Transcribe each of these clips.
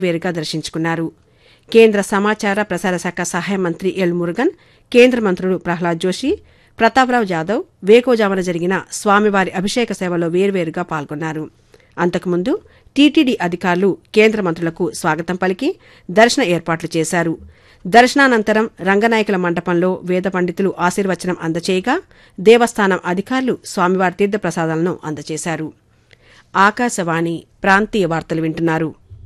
వేరుగా దర్శించుకున్నారు కేంద్ర సమాచార ప్రసార శాఖ సహాయ మంత్రి ఎల్ మురుగన్ కేంద్ర మంత్రులు ప్రహ్లాద్ జోషి ప్రతాప్రావు జాదవ్ వేకోజామున జరిగిన స్వామివారి అభిషేక సేవలో వేర్వేరుగా పాల్గొన్నారు అంతకుముందు టీటీడీ అధికారులు కేంద్ర మంత్రులకు స్వాగతం పలికి దర్శన ఏర్పాట్లు చేశారు దర్శనానంతరం రంగనాయకుల మండపంలో వేద పండితులు ఆశీర్వచనం అందచేయగా దేవస్థానం అధికారులు స్వామివారి తీర్థప్రసాదాలను అందజేశారు ఆకాశవాణి ప్రాంతీయ వార్తలు వింటున్నారు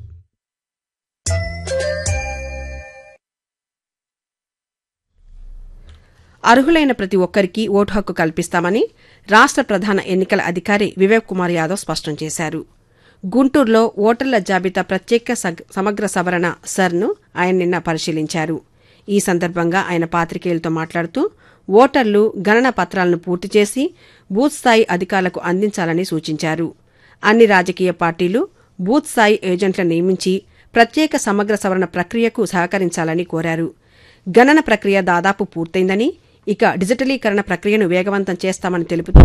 అర్హులైన ప్రతి ఒక్కరికి ఓటు హక్కు కల్పిస్తామని రాష్ట ప్రధాన ఎన్నికల అధికారి వివేక్ కుమార్ యాదవ్ స్పష్టం చేశారు గుంటూరులో ఓటర్ల జాబితా ప్రత్యేక సగ్- సమగ్ర సవరణ సర్ను ఆయన నిన్న పరిశీలించారు ఈ సందర్భంగా ఆయన పాత్రికేయులతో మాట్లాడుతూ ఓటర్లు గణన పత్రాలను పూర్తి చేసి బూత్ స్థాయి అధికారులకు అందించాలని సూచించారు అన్ని రాజకీయ పార్టీలు బూత్ స్థాయి ఏజెంట్లను నియమించి ప్రత్యేక సమగ్ర సవరణ ప్రక్రియకు సహకరించాలని కోరారు గణన ప్రక్రియ దాదాపు పూర్తయిందని ఇక డిజిటలీకరణ ప్రక్రియను వేగవంతం చేస్తామని తెలుపుతూ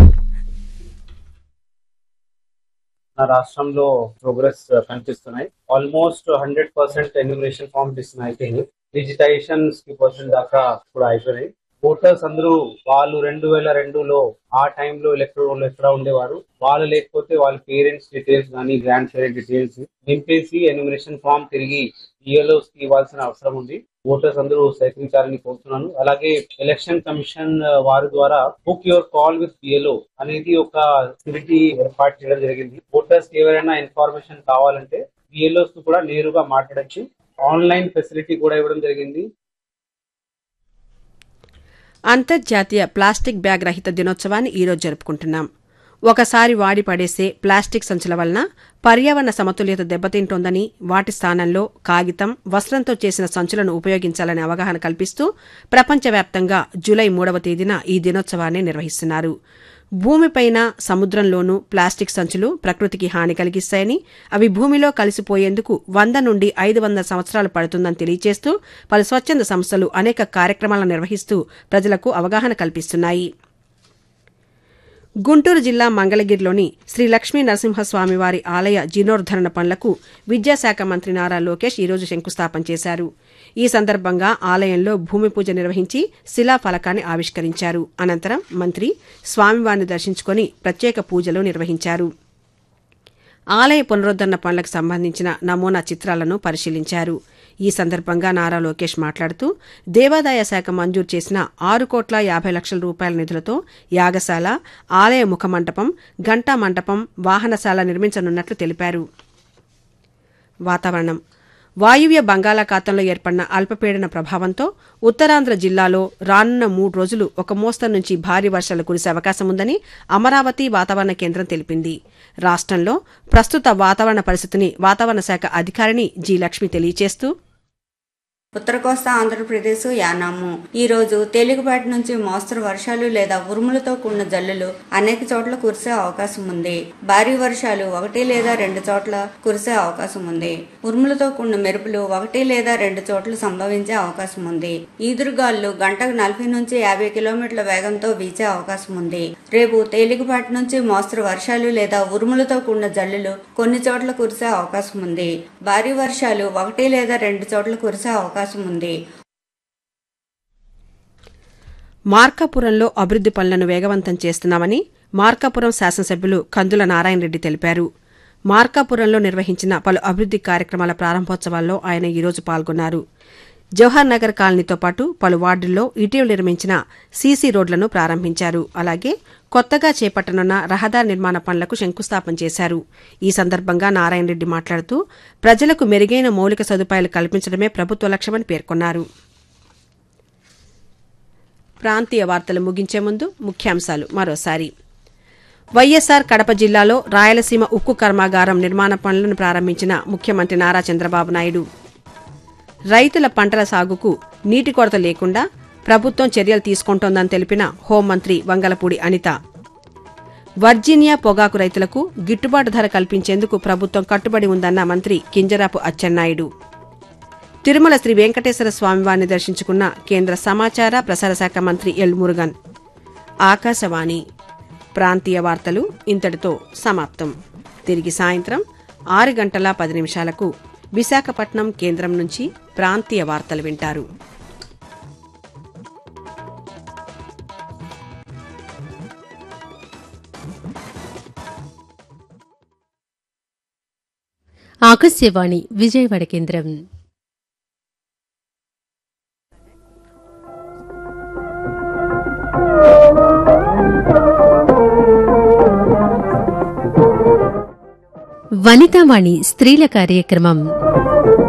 నా రాష్ట్రంలో ప్రోగ్రెస్ కనిపిస్తున్నాయి almost hundred percent enumeration form అయిపోయింది డిజిటైజేషన్ ఫిఫ్టీ పర్సెంట్ దాకా కూడా అయిపోయినాయి ఓటర్స్ అందరూ వాళ్ళు రెండు వేల రెండులో ఆ టైంలో ఎలక్ట్రోల్ ఎక్కడ ఉండేవారు వాళ్ళు లేకపోతే వాళ్ళ పేరెంట్స్ డీటెయిల్స్ కానీ గ్రాండ్ పేరెంట్ డీటెయిల్స్ నింపేసి ఎన్యూమరేషన్ ఫామ్ తిరిగి ఈఎల్ఓస్ కి ఇవ్వాల్సిన అవసరం ఉంది ఓటర్స్ అందరూ సహకరించాలని కోరుతున్నాను అలాగే ఎలక్షన్ కమిషన్ ఆ, వారి ద్వారా book your call with BLO అనేది ఒక ఫెసిలిటీ ఏర్పాటు చేయడం జరిగింది ఓటర్స్ కి ఎవరైనా ఇన్ఫర్మేషన్ కావాలంటే బిఎల్ఓస్ కూడా నేరుగా మాట్లాడచ్చు ఆన్లైన్ ఫెసిలిటీ కూడా ఇవ్వడం జరిగింది అంతర్జాతీయ ప్లాస్టిక్ బ్యాగ్ రహిత దినోత్సవాన్ని ఈరోజు జరుపుకుంటున్నాం ఒకసారి వాడి పడేసే ప్లాస్టిక్ సంచుల వలన పర్యావరణ సమతుల్యత దెబ్బతింటోందని వాటి స్థానంలో కాగితం వస్త్రంతో చేసిన సంచులను ఉపయోగించాలనే అవగాహన కల్పిస్తూ ప్రపంచవ్యాప్తంగా జూలై మూడవ తేదీన ఈ దినోత్సవాన్ని నిర్వహిస్తున్నారు భూమిపైన సముద్రంలోనూ ప్లాస్టిక్ సంచులు ప్రకృతికి హాని కలిగిస్తాయని అవి భూమిలో కలిసిపోయేందుకు వంద నుండి ఐదు వందల సంవత్సరాలు పడుతుందని తెలియజేస్తూ పలు స్వచ్ఛంద సంస్థలు అనేక కార్యక్రమాలను నిర్వహిస్తూ ప్రజలకు అవగాహన కల్పిస్తున్నాయి గుంటూరు జిల్లా మంగళగిరిలోని శ్రీ లక్ష్మీ నరసింహస్వామివారి ఆలయ జీర్ణోద్ధరణ పనులకు విద్యాశాఖ మంత్రి నారా లోకేష్ ఈరోజు శంకుస్థాపన చేశారు ఈ సందర్భంగా ఆలయంలో భూమి పూజ నిర్వహించి శిలాఫలకాన్ని ఆవిష్కరించారు అనంతరం మంత్రి స్వామివారిని దర్శించుకుని ప్రత్యేక పూజలు నిర్వహించారు ఆలయ పునరుద్దరణ పనులకు సంబంధించిన నమూనా చిత్రాలను పరిశీలించారు ఈ సందర్భంగా నారా లోకేష్ మాట్లాడుతూ దేవాదాయ శాఖ మంజూరు చేసిన ఆరు కోట్ల యాభై లక్షల రూపాయల నిధులతో యాగశాల ఆలయ ముఖ మంటపం ఘంటా మంటపం వాహనశాల నిర్మించనున్నట్లు తెలిపారు వాతావరణం వాయువ్య బంగాళాఖాతంలో ఏర్పడిన అల్పపీడన ప్రభావంతో ఉత్తరాంధ్ర జిల్లాలో రానున్న మూడు రోజులు ఒక మోస్తరు నుంచి భారీ వర్షాలు కురిసే అవకాశం ఉందని అమరావతి వాతావరణ కేంద్రం తెలిపింది రాష్ట్రంలో ప్రస్తుత వాతావరణ పరిస్థితిని వాతావరణ శాఖ అధికారిని జి లక్ష్మి తెలియజేస్తూ ఉత్తర కోస్తా ఆంధ్రప్రదేశ్ యానాము ఈ రోజు తేలికపాటి నుంచి మోస్తరు వర్షాలు లేదా ఉరుములతో కూడిన జల్లులు అనేక చోట్ల కురిసే అవకాశం ఉంది భారీ వర్షాలు ఒకటి లేదా రెండు చోట్ల కురిసే అవకాశం ఉంది ఉరుములతో కూడిన మెరుపులు ఒకటి లేదా రెండు చోట్ల సంభవించే అవకాశం ఉంది ఈదురుగాలు గంటకు నలభై నుంచి యాభై కిలోమీటర్ల వేగంతో వీచే అవకాశం ఉంది రేపు తేలికపాటి నుంచి మోస్తరు వర్షాలు లేదా ఉరుములతో కూడిన జల్లులు కొన్ని చోట్ల కురిసే అవకాశం ఉంది భారీ వర్షాలు ఒకటి లేదా రెండు చోట్ల కురిసే అవకాశం ఉంది మార్కాపురంలో అభివృద్ది పనులను వేగవంతం చేస్తున్నామని మార్కాపురం శాసనసభ్యులు కందుల నారాయణరెడ్డి తెలిపారు మార్కాపురంలో నిర్వహించిన పలు అభివృద్ది కార్యక్రమాల ప్రారంభోత్సవాల్లో ఆయన ఈరోజు పాల్గొన్నారు జవహర్ నగర్ కాలనీతో పాటు పలు వార్డుల్లో ఇటీవల నిర్మించిన సీసీ రోడ్లను ప్రారంభించారు అలాగే కొత్తగా చేపట్టనున్న రహదారి నిర్మాణ పనులకు శంకుస్థాపన చేశారు ఈ సందర్భంగా నారాయణరెడ్డి మాట్లాడుతూ ప్రజలకు మెరుగైన మౌలిక సదుపాయాలు కల్పించడమే ప్రభుత్వ లక్ష్యమని పేర్కొన్నారు ప్రాంతీయ వార్తలు ముగించే ముందు ముఖ్యాంశాలు మరోసారి వైఎస్సార్ కడప జిల్లాలో రాయలసీమ ఉక్కు కర్మాగారం నిర్మాణ పనులను ప్రారంభించిన ముఖ్యమంత్రి నారా చంద్రబాబు నాయుడు రైతుల పంటల సాగుకు నీటి కొరత లేకుండా ప్రభుత్వం చర్యలు తీసుకుంటోందని తెలిపిన హోంమంత్రి వంగలపూడి అనిత వర్జీనియా పొగాకు రైతులకు గిట్టుబాటు ధర కల్పించేందుకు ప్రభుత్వం కట్టుబడి ఉందన్న మంత్రి కింజరాపు అచ్చెన్నాయుడు తిరుమల శ్రీ వెంకటేశ్వర స్వామివారిని దర్శించుకున్న కేంద్ర సమాచార ప్రసార శాఖ మంత్రి ఎల్ మురుగన్ ఆకాశవాణి ప్రాంతీయ వార్తలు ఇంతటితో సమాప్తం తిరిగి సాయంత్రం ఆరు గంటల పది నిమిషాలకు విశాఖపట్నం కేంద్రం నుంచి ప్రాంతీయ వార్తలు వింటారు ఆకాశవాణి విజయవాడ కేంద్రం వనితావాణి స్త్రీల కార్యక్రమం